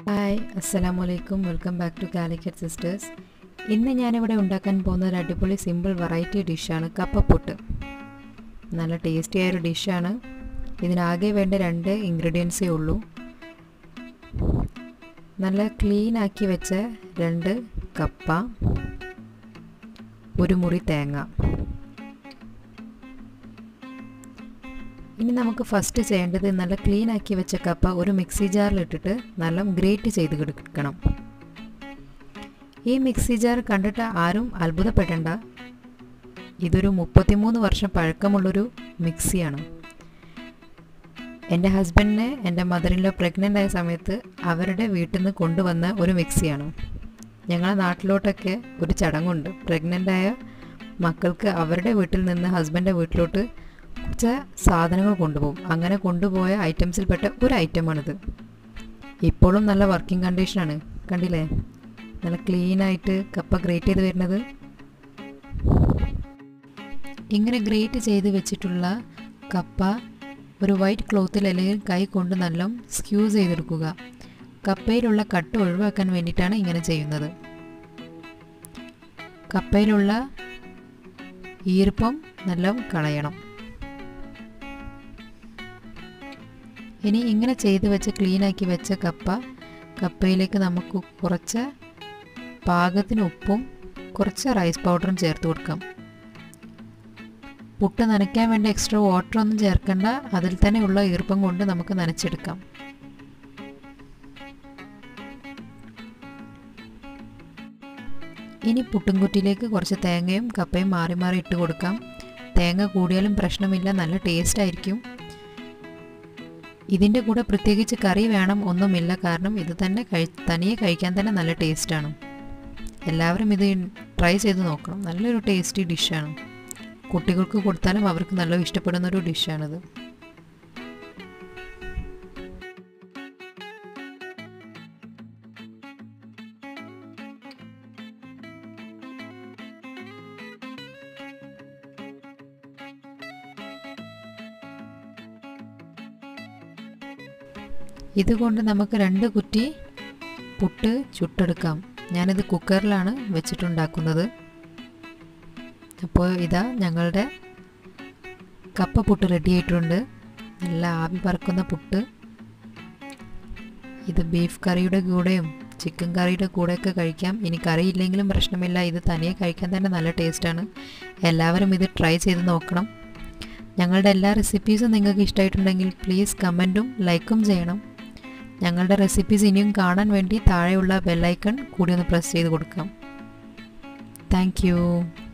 hi അസ്സലാമു അലൈക്കും welcome back to Calicut sisters ഇന്ന് ഞാനിവിടെ ഉണ്ടാക്കാൻ പോകുന്ന ഒരു അടിപൊളി സിമ്പിൾ വെറൈറ്റി ഡിഷാണ് കപ്പപ്പൊട്ട് നല്ല ടേസ്റ്റി ആയൊരു ഡിഷാണ് ഇതിനാകെ വേണ്ട രണ്ട് ഇൻഗ്രീഡിയൻസേ ഉള്ളൂ നല്ല ക്ലീൻ ആക്കി വെച്ച രണ്ട് കപ്പ ഒരു മുറി തേങ്ങ ഇനി നമുക്ക് ഫസ്റ്റ് ചെയ്യേണ്ടത് നല്ല ക്ലീൻ ആക്കി വെച്ച കപ്പ ഒരു മിക്സി ജാറിലിട്ടിട്ട് നല്ല ഗ്രേറ്റ് ചെയ്ത് എടുക്കണം ഈ മിക്സി ജാർ കണ്ടിട്ട് ആരും അത്ഭുതപ്പെടേണ്ട ഇതൊരു മുപ്പത്തിമൂന്ന് വർഷം പഴക്കമുള്ളൊരു മിക്സിയാണ് എൻ്റെ ഹസ്ബൻഡിനെ എൻ്റെ മദറിലോ പ്രഗ്നൻ്റ് ആയ സമയത്ത് അവരുടെ വീട്ടിൽ നിന്ന് കൊണ്ടുവന്ന ഒരു മിക്സിയാണ് ഞങ്ങളുടെ നാട്ടിലോട്ടൊക്കെ ഒരു ചടങ്ങുണ്ട് പ്രഗ്നൻ്റ് ആയ മക്കൾക്ക് അവരുടെ വീട്ടിൽ നിന്ന് ഹസ്ബൻഡിൻ്റെ വീട്ടിലോട്ട് കുറച്ച് സാധനങ്ങൾ കൊണ്ടുപോകും അങ്ങനെ കൊണ്ടുപോയ ഐറ്റംസിൽപ്പെട്ട ഒരു ഐറ്റമാണിത് ഇപ്പോഴും നല്ല വർക്കിംഗ് കണ്ടീഷനാണ് കണ്ടില്ലേ നല്ല ക്ലീനായിട്ട് കപ്പ ഗ്രേറ്റ് ചെയ്ത് വരുന്നത് ഇങ്ങനെ ഗ്രേറ്റ് ചെയ്ത് വെച്ചിട്ടുള്ള കപ്പ ഒരു വൈറ്റ് ക്ലോത്തിൽ അല്ലെങ്കിൽ കൈ കൊണ്ട് നല്ല സ്ക്യൂസ് ചെയ്തെടുക്കുക കപ്പയിലുള്ള കട്ട് ഒഴിവാക്കാൻ വേണ്ടിയിട്ടാണ് ഇങ്ങനെ ചെയ്യുന്നത് കപ്പയിലുള്ള ഈർപ്പം നല്ല കളയണം ഇനി ഇങ്ങനെ ചെയ്ത് വെച്ച് ക്ലീനാക്കി വെച്ച കപ്പ കപ്പയിലേക്ക് നമുക്ക് കുറച്ച് പാകത്തിന് ഉപ്പും കുറച്ച് റൈസ് പൗഡറും ചേർത്ത് കൊടുക്കാം പുട്ട് നനയ്ക്കാൻ വേണ്ടി എക്സ്ട്രാ വാട്ടർ ഒന്നും ചേർക്കേണ്ട അതിൽ തന്നെ ഉള്ള ഈർപ്പം കൊണ്ട് നമുക്ക് നനച്ചെടുക്കാം ഇനി പുട്ടുംകുറ്റിയിലേക്ക് കുറച്ച് തേങ്ങയും കപ്പയും മാറി മാറി ഇട്ട് കൊടുക്കാം തേങ്ങ കൂടിയാലും പ്രശ്നമില്ല നല്ല ടേസ്റ്റ് ആയിരിക്കും ഇതിൻ്റെ കൂടെ പ്രത്യേകിച്ച് കറി വേണം ഒന്നുമില്ല കാരണം ഇത് തന്നെ കഴി തനിയെ കഴിക്കാൻ തന്നെ നല്ല ടേസ്റ്റാണ് എല്ലാവരും ഇത് ട്രൈ ചെയ്ത് നോക്കണം നല്ലൊരു ടേസ്റ്റി ഡിഷാണ് കുട്ടികൾക്ക് കൊടുത്താലും അവർക്ക് നല്ല ഇഷ്ടപ്പെടുന്ന ഒരു ഡിഷാണിത് ഇതുകൊണ്ട് നമുക്ക് രണ്ട് കുറ്റി പുട്ട് ചുട്ടെടുക്കാം ഞാനിത് കുക്കറിലാണ് വെച്ചിട്ടുണ്ടാക്കുന്നത് അപ്പോൾ ഇതാ ഞങ്ങളുടെ കപ്പ പുട്ട് റെഡി ആയിട്ടുണ്ട് നല്ല ആവി പറക്കുന്ന പുട്ട് ഇത് ബീഫ് കറിയുടെ കൂടെയും ചിക്കൻ കറിയുടെ കൂടെയൊക്കെ കഴിക്കാം ഇനി കറി ഇല്ലെങ്കിലും പ്രശ്നമില്ല ഇത് തനിയെ കഴിക്കാൻ തന്നെ നല്ല ടേസ്റ്റാണ് എല്ലാവരും ഇത് ട്രൈ ചെയ്ത് നോക്കണം ഞങ്ങളുടെ എല്ലാ റെസിപ്പീസും നിങ്ങൾക്ക് ഇഷ്ടമായിട്ടുണ്ടെങ്കിൽ പ്ലീസ് കമൻറ്റും ലൈക്കും ചെയ്യണം ഞങ്ങളുടെ റെസിപ്പീസ് ഇനിയും കാണാൻ വേണ്ടി താഴെയുള്ള ബെല്ലൈക്കൺ കൂടി ഒന്ന് പ്രസ് ചെയ്ത് കൊടുക്കാം താങ്ക്